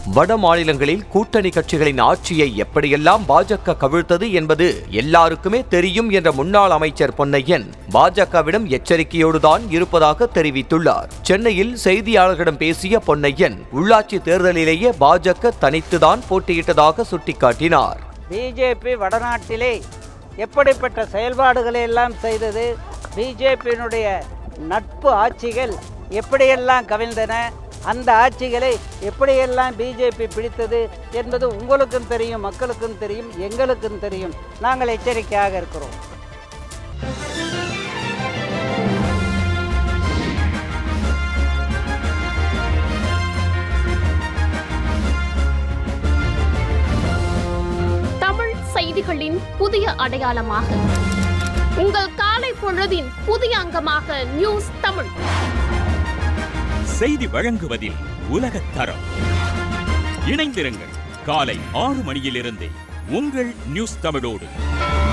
வட மாநிலங்களில் கூட்டணி கட்சிகளின் ஆட்சியை எப்படியெல்லாம் பாஜக கவிழ்த்தது என்பது எல்லாருக்குமே தெரியும் என்ற முன்னாள் அமைச்சர் பொன்னையன் பாஜகவிடம் எச்சரிக்கையோடுதான் இருப்பதாக தெரிவித்துள்ளார் சென்னையில் செய்தியாளர்களிடம் பேசிய பொன்னையன் உள்ளாட்சி தேர்தலிலேயே பாஜக தனித்துதான் போட்டியிட்டதாக சுட்டிக்காட்டினார் பிஜேபி வடநாட்டிலே எப்படிப்பட்ட செயல்பாடுகளை எல்லாம் செய்தது பிஜேபியினுடைய நட்பு ஆட்சிகள் எப்படியெல்லாம் கவிழ்ந்தன அந்த ஆட்சிகளை எப்படியெல்லாம் பிஜேபி பிடித்தது என்பது உங்களுக்கும் தெரியும் மக்களுக்கும் தெரியும் எங்களுக்கும் தெரியும் நாங்கள் எச்சரிக்கையாக இருக்கிறோம் தமிழ் செய்திகளின் புதிய அடையாளமாக உங்கள் காலை பொழுதின் புதிய அங்கமாக நியூஸ் தமிழ் செய்தி வழங்குவதில் உலகத் தரம் இணைந்திருங்கள் காலை ஆறு மணியிலிருந்தே உங்கள் நியூஸ் தமிழோடு